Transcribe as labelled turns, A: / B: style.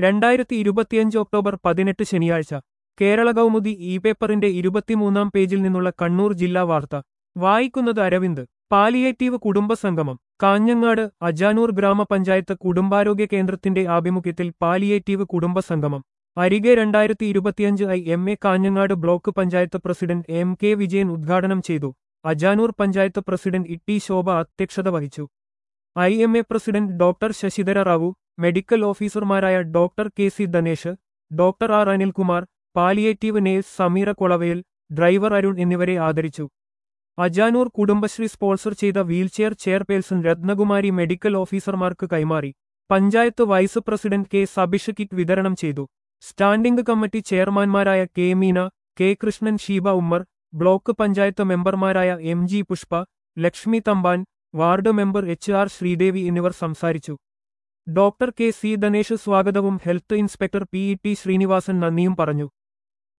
A: രണ്ടായിരത്തി ഇരുപത്തിയഞ്ച് ഒക്ടോബർ പതിനെട്ട് ശനിയാഴ്ച കേരള കൗമുദി ഇ പേപ്പറിന്റെ ഇരുപത്തിമൂന്നാം പേജിൽ നിന്നുള്ള കണ്ണൂർ ജില്ലാ വാർത്ത വായിക്കുന്നത് അരവിന്ദ് പാലിയേറ്റീവ് കുടുംബസംഗമം കാഞ്ഞങ്ങാട് അജാനൂർ ഗ്രാമപഞ്ചായത്ത് കുടുംബാരോഗ്യ കേന്ദ്രത്തിന്റെ ആഭിമുഖ്യത്തിൽ പാലിയേറ്റീവ് കുടുംബസംഗമം അരികെ രണ്ടായിരത്തി ഇരുപത്തിയഞ്ച് I M A Kanhangad block panchayat president M K Vijayan ഉദ്ഘാടനം ചെയ്തു അജാനൂർ പഞ്ചായത്ത് പ്രസിഡന്റ് ഇട്ടി ശോഭ അധ്യക്ഷത വഹിച്ചു I M A president doctor Sasidhara Rao medical ഓഫീസർമാരായ doctor K C Dhanesh doctor R Anilkumar palliative nurse Sameera Kolavayal driver Arun എന്നിവരെ ആദരിച്ചു അജാനൂർ കുടുംബശ്രീ സ്പോൺസർ ചെയ്ത വീൽചെയർ ചെയർപേഴ്സൺ രത്നകുമാരി മെഡിക്കൽ ഓഫീസർമാർക്ക് കൈമാറി panchayat vice president K Sabish kit വിതരണം ചെയ്തു സ്റ്റാൻഡിംഗ് കമ്മിറ്റി ചെയർമാൻമാരായ K Meena K Krishnan Sheeba Ummer block panchayat മെമ്പർമാരായ M G Pushpa Lakshmi Thampan ward member H R Sreedevi എന്നിവർ സംസാരിച്ചു ഡോക്ടർ കെ സി ധനേഷ് സ്വാഗതവും health inspector P E T Srinivasan നന്ദിയും പറഞ്ഞു